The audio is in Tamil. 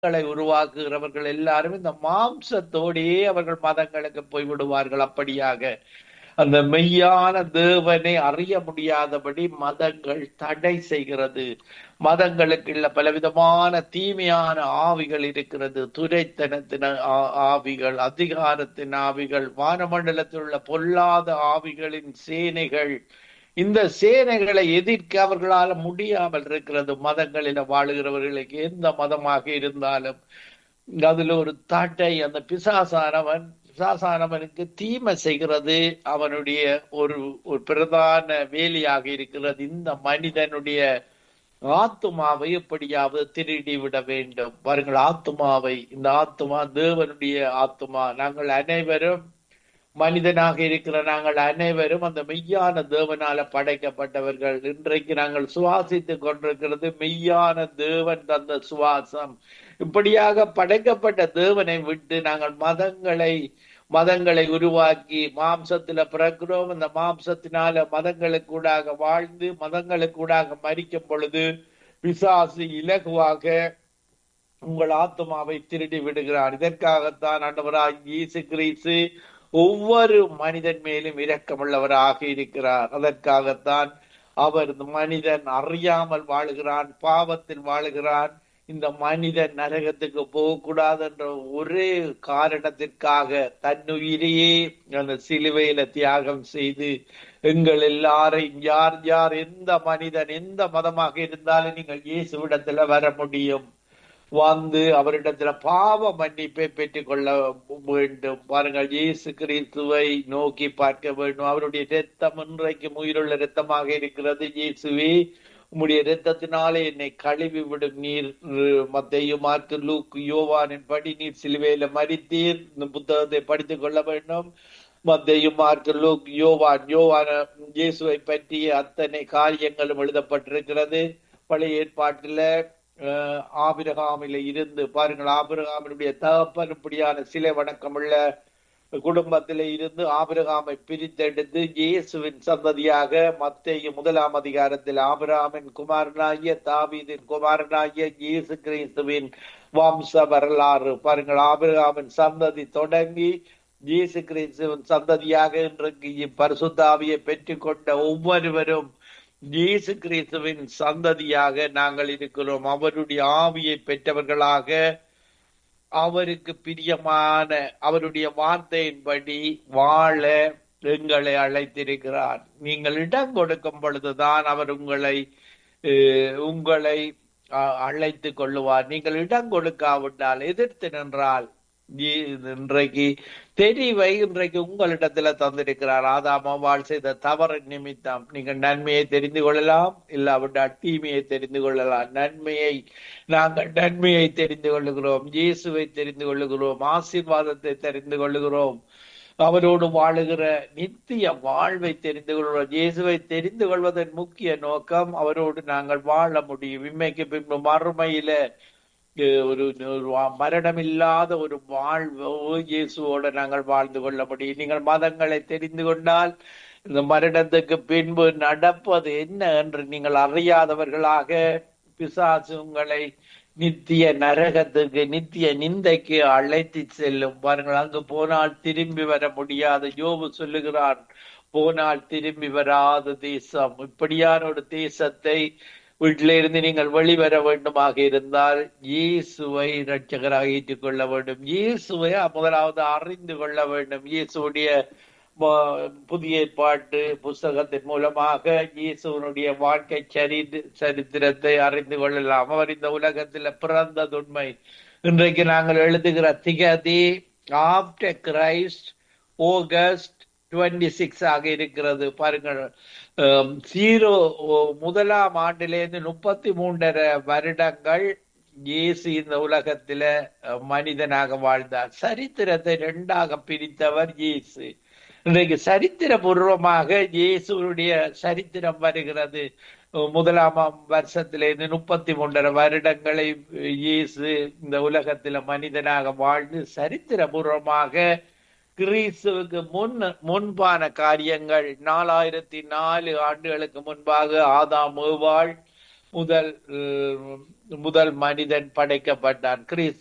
மதங்களை உருவாக்குகிறவர்கள் எல்லாரும் இந்த மாம்சத்தோடையே அவர்கள் மதங்களுக்கு போய் விடுவார்கள் அப்படியாக அந்த மெய்யான தேவனை அறிய முடியாதபடி மதங்கள் தடை செய்கிறது மதங்களுக்கு உள்ள பலவிதமான தீமையான ஆவிகள் இருக்கிறது துரைத்தனத்தின் ஆ- ஆவிகள் அதிகாரத்தின் ஆவிகள் வானமண்டலத்தில் உள்ள பொல்லாத ஆவிகளின் சேனைகள் இந்த சேனைகளை எதிர்க்க அவர்களால் முடியாமல் இருக்கிறது மதங்களில வாழுகிறவர்களுக்கு எந்த மதமாக இருந்தாலும் அதுல ஒரு தடை அந்த பிசாசானவன் பிசாசானவனுக்கு தீமை செய்கிறது அவனுடைய ஒரு ஒரு பிரதான வேலையாக இருக்கிறது இந்த மனிதனுடைய ஆத்துமாவை எப்படியாவது திருடி விட வேண்டும் பாருங்கள் ஆத்துமாவை இந்த ஆத்துமா தேவனுடைய ஆத்துமா நாங்கள் அனைவரும் மனிதனாக இருக்கிற நாங்கள் அனைவரும் அந்த மெய்யான தேவனால படைக்கப்பட்டவர்கள் இன்றைக்கு நாங்கள் சுவாசித்துக் கொண்டிருக்கிறது மெய்யான தேவன் தந்த சுவாசம் இப்படியாக படைக்கப்பட்ட தேவனை விட்டு நாங்கள் மதங்களை மதங்களை உருவாக்கி மாம்சத்துல பிறக்கிறோம் அந்த மாம்சத்தினால மதங்களுக்கூடாக வாழ்ந்து மதங்களுக்கூடாக மரிக்கும் பொழுது பிசாசு இலகுவாக உங்கள் ஆத்மாவை திருடி விடுகிறார் இதற்காகத்தான் ஆண்டவராய் இயேசு கிறிஸ்து ஒவ்வொரு மனிதன் மேலும் இரக்கமுள்ளவராக இருக்கிறார் அதற்காகத்தான் அவர் இந்த மனிதன் அறியாமல் வாழுகிறான் பாவத்தில் வாழுகிறான் இந்த மனிதன் நரகத்துக்கு போகக்கூடாது என்ற ஒரே காரணத்திற்காக தன்னுயிரையே அந்த சிலுவையில தியாகம் செய்து எங்கள் எல்லாரையும் யார் யார் எந்த மனிதன் எந்த மதமாக இருந்தாலும் நீங்கள் இயேசுவிடத்துல வர முடியும் வந்து அவரிடத்துல பாவ மன்னிப்பை பெற்றுக் கொள்ள வேண்டும் பாருங்கள் இயேசு கிறிஸ்துவை நோக்கி பார்க்க வேண்டும் அவருடைய இரத்தம் இன்றைக்கு உயிருள்ள இரத்தமாக இருக்கிறது இயேசுவே உம்முடைய இரத்தத்தினாலே என்னை கழுவி விடும் நீர் மத்தையு மார்க்கு லூக் யோவானின் படி நீர் சிலுவையில மறித்தீர் இந்த புத்தகத்தை படித்துக் கொள்ள வேண்டும் மத்தையு மார்க்கு லூக் யோவான் யோவான இயேசுவை பற்றிய அத்தனை காரியங்களும் எழுதப்பட்டிருக்கிறது பழைய ஏற்பாட்டில அஹ், ஆபிரகாமில இருந்து பாருங்கள் ஆபிரகாமினுடைய தகப்பன் இப்படியான சிலை வணக்கமுள்ள குடும்பத்தில இருந்து ஆபிரகாமை பிரித்தெடுத்து இயேசுவின் சந்ததியாக மத்தேயு முதலாம் அதிகாரத்தில் ஆபிரகாமின் குமாரனாகிய தாவீதின் குமாரனாகிய இயேசு கிறிஸ்துவின் வம்ச வரலாறு பாருங்கள் ஆபிரகாமின் சந்ததி தொடங்கி இயேசு கிறிஸ்துவின் சந்ததியாக இன்றைக்கு பரிசுத்தாவியை பெற்றுக்கொண்ட ஒவ்வொருவரும் இயேசு கிறிஸ்துவின் சந்ததியாக நாங்கள் இருக்கிறோம் அவருடைய ஆவியை பெற்றவர்களாக அவருக்கு பிரியமான அவருடைய வார்த்தையின்படி வாழ எங்களை அழைத்திருக்கிறார் நீங்கள் இடம் கொடுக்கும் பொழுதுதான் அவர் உங்களை அஹ், உங்களை அஹ், அழைத்துக் கொள்ளுவார் நீங்கள் இடம் கொடுக்காவிட்டால் எதிர்த்து நின்றால் இ- இன்றைக்கு தெரிவை இன்றைக்கு உங்களிடத்துல தந்திருக்கிறார் ஆதாமாவால் செய்த தவறு நிமித்தம் நீங்கள் நன்மையை தெரிந்து கொள்ளலாம் இல்லாவிட்டால் தீமையை தெரிந்து கொள்ளலாம் நன்மையை நாங்கள் நன்மையை தெரிந்து கொள்ளுகிறோம் இயேசுவை தெரிந்து கொள்ளுகிறோம் ஆசீர்வாதத்தை தெரிந்து கொள்ளுகிறோம் அவரோடு வாழுகிற நித்திய வாழ்வை தெரிந்து கொள்கிறோம் இயேசுவை தெரிந்து கொள்வதன் முக்கிய நோக்கம் அவரோடு நாங்கள் வாழ முடியும் இம்மைக்கு பின்பு மறுமையில அஹ், ஒரு ஒரு வா- மரணமில்லாத ஒரு வாழ்வு இயேசுவோட நாங்கள் வாழ்ந்து கொள்ள முடியும் நீங்கள் மதங்களை தெரிந்து கொண்டால் இந்த மரணத்துக்கு பின்பு நடப்பது என்ன என்று நீங்கள் அறியாதவர்களாக பிசாசு உங்களை நித்திய நரகத்துக்கு நித்திய நிந்தைக்கு அழைத்து செல்லும் பாருங்கள் அங்கு போனால் திரும்பி வர முடியாது யோபு சொல்லுகிறான் போனால் திரும்பி வராத தேசம் இப்படியான ஒரு தேசத்தை வீட்டில இருந்து நீங்கள் வெளிவர வேண்டுமாக இருந்தால் இயேசுவை இரட்சகராக ஏற்றுக்கொள்ள வேண்டும் இயேசுவை முதலாவது அறிந்து கொள்ள வேண்டும் இயேசுடைய ம- புதிய ஏற்பாட்டு புஸ்தகத்தின் மூலமாக இயேசுவனுடைய வாழ்க்கை சரித் சரித்திரத்தை அறிந்து கொள்ளலாம் அவர் இந்த உலகத்தில் பிறந்ததுண்மை இன்றைக்கு நாங்கள் எழுதுகிற திகதி after Christ August twenty six ஆக இருக்கிறது பாருங்கள் ஜீரோ முதலாம் ஆண்டிலிருந்து முப்பத்தி மூன்றரை வருடங்கள் இயேசு இந்த உலகத்தில அஹ், மனிதனாக வாழ்ந்தார் சரித்திரத்தை ரெண்டாக பிரித்தவர் இயேசு இன்றைக்கு சரித்திர பூர்வமாக இயேசுடைய சரித்திரம் வருகிறது முதலாமாம் வருஷத்திலிருந்து முப்பத்தி மூன்றரை வருடங்களை இயேசு இந்த உலகத்துல மனிதனாக வாழ்ந்து சரித்திர பூர்வமாக கிறிஸ்துவுக்கு முன் முன்பான காரியங்கள் நாலாயிரத்தி நாலு ஆண்டுகளுக்கு முன்பாக ஆதாம் ஏவாள் முதல் அஹ், முதல் மனிதன் படைக்கப்பட்டான் கிறிஸ்து